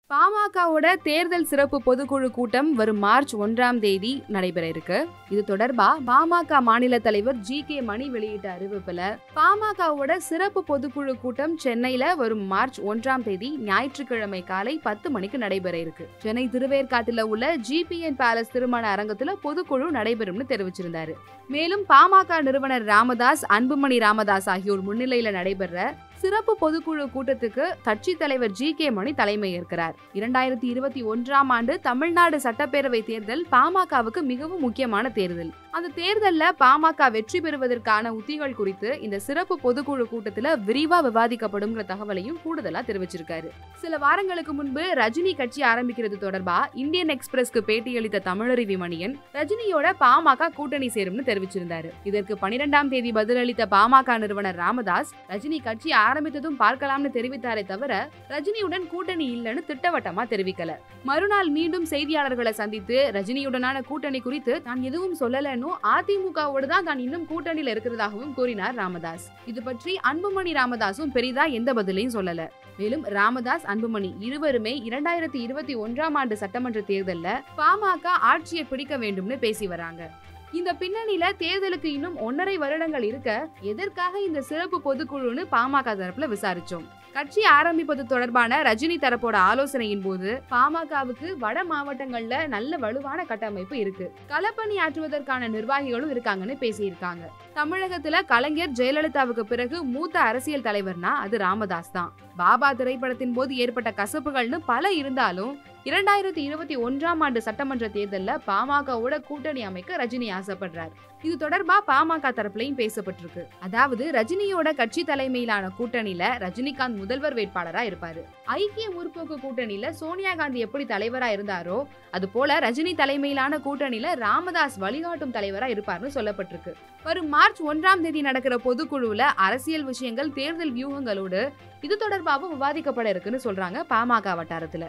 பாமகவோட தேர்தல் சிறப்பு பொதுக்குழு கூட்டம் வரும் மார்ச் ஒன்றாம் தேதி நடைபெற இருக்கு இது தொடர்பா பாமக மாநில தலைவர் ஜி கே மணி வெளியிட்ட அறிவிப்புல பாமகவோட சிறப்பு பொதுக்குழு கூட்டம் சென்னையில வரும் மார்ச் ஒன்றாம் தேதி ஞாயிற்றுக்கிழமை காலை பத்து மணிக்கு நடைபெற இருக்கு சென்னை திருவேற்காட்டுல உள்ள ஜிபிஎன் பேலஸ் திருமண அரங்கத்துல பொதுக்குழு நடைபெறும்னு தெரிவிச்சிருந்தாரு மேலும் பாமக நிறுவனர் ராமதாஸ் அன்புமணி ராமதாஸ் ஆகியோர் முன்னிலையில நடைபெற சிறப்பு பொதுக்குழு கூட்டத்துக்கு கட்சி தலைவர் ஜி கே மணி தலைமை ஏற்கிறார் இரண்டாயிரத்தி இருபத்தி ஒன்றாம் ஆண்டு தமிழ்நாடு சட்டப்பேரவை தேர்தல் பாமகவுக்கு மிகவும் முக்கியமான தேர்தல் அந்த தேர்தல்ல பாமக வெற்றி பெறுவதற்கான உத்திகள் குறித்து இந்த சிறப்பு பொதுக்குழு கூட்டத்துல விரிவா விவாதிக்கப்படும்ங்கிற தகவலையும் கூடுதலா தெரிவிச்சிருக்காரு சில வாரங்களுக்கு முன்பு ரஜினி கட்சி ஆரம்பிக்கிறது தொடர்பா இந்தியன் எக்ஸ்பிரஸ்க்கு பேட்டியளித்த தமிழருவி மணியன் ரஜினியோட பாமக கூட்டணி சேரும்னு தெரிவிச்சிருந்தாரு இதற்கு பனிரெண்டாம் தேதி பதிலளித்த பாமக நிறுவனர் ராமதாஸ் ரஜினி கட்சி ஆரம்பித்ததும் பார்க்கலாம்னு தெரிவித்தாரே தவிர ரஜினியுடன் கூட்டணி இல்லைன்னு திட்டவட்டமா தெரிவிக்கல மறுநாள் மீண்டும் செய்தியாளர்களை சந்தித்து ரஜினியுடனான கூட்டணி குறித்து தான் எதுவும் சொல்லலன்னு அதிமுகவோடு தான் தான் இன்னும் கூட்டணியில இருக்கிறதாகவும் கூறினார் ராமதாஸ் இது பற்றி அன்புமணி ராமதாசும் பெரிதா எந்த பதிலையும் சொல்லல மேலும் ராமதாஸ் அன்புமணி இருவருமே இரண்டாயிரத்தி இருபத்தி ஒன்றாம் ஆண்டு சட்டமன்ற தேர்தல்ல பாமக ஆட்சியை பிடிக்க வேண்டும்னு பேசி வராங்க இந்த பின்னணியில தேர்தலுக்கு இன்னும் ஒன்னரை வருடங்கள் இருக்க எதற்காக இந்த சிறப்பு பொதுக்குழுன்னு பாமக தரப்புல விசாரிச்சோம் கட்சி ஆரம்பிப்பது தொடர்பான ரஜினி தரப்போட ஆலோசனையின் போது பாமகவுக்கு வட மாவட்டங்கள்ல நல்ல வலுவான கட்டமைப்பு இருக்கு களப்பணி ஆற்றுவதற்கான நிர்வாகிகளும் இருக்காங்கன்னு பேசியிருக்காங்க தமிழகத்துல கலைஞர் ஜெயலலிதாவுக்கு பிறகு மூத்த அரசியல் தலைவர்னா அது ராமதாஸ் தான் பாபா திரைப்படத்தின் போது ஏற்பட்ட கசப்புகள்னு பல இருந்தாலும் இரண்டாயிரத்தி இருபத்தி ஒன்றாம் ஆண்டு சட்டமன்ற தேர்தல்ல பாமகவோட கூட்டணி அமைக்க ரஜினி ஆசைப்படுறார் இது தொடர்பா பாமக தரப்புலையும் பேசப்பட்டிருக்கு அதாவது ரஜினியோட கட்சி தலைமையிலான கூட்டணியில ரஜினிகாந்த் முதல்வர் வேட்பாளரா இருப்பாரு ஐக்கிய முற்போக்கு கூட்டணியில சோனியா காந்தி எப்படி தலைவரா இருந்தாரோ அது போல ரஜினி தலைமையிலான கூட்டணியில ராமதாஸ் வழிகாட்டும் தலைவரா இருப்பார்னு சொல்லப்பட்டிருக்கு வரும் மார்ச் ஒன்றாம் தேதி நடக்கிற பொதுக்குழுவுல அரசியல் விஷயங்கள் தேர்தல் வியூகங்களோடு இது தொடர்பாகவும் விவாதிக்கப்பட இருக்குன்னு சொல்றாங்க பாமக வட்டாரத்துல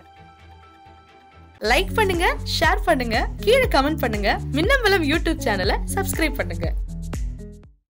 லைக் பண்ணுங்க ஷேர் பண்ணுங்க கீழே கமெண்ட் பண்ணுங்க மின்னம்பலம் யூடியூப் சேனலை சப்ஸ்கிரைப் பண்ணுங்க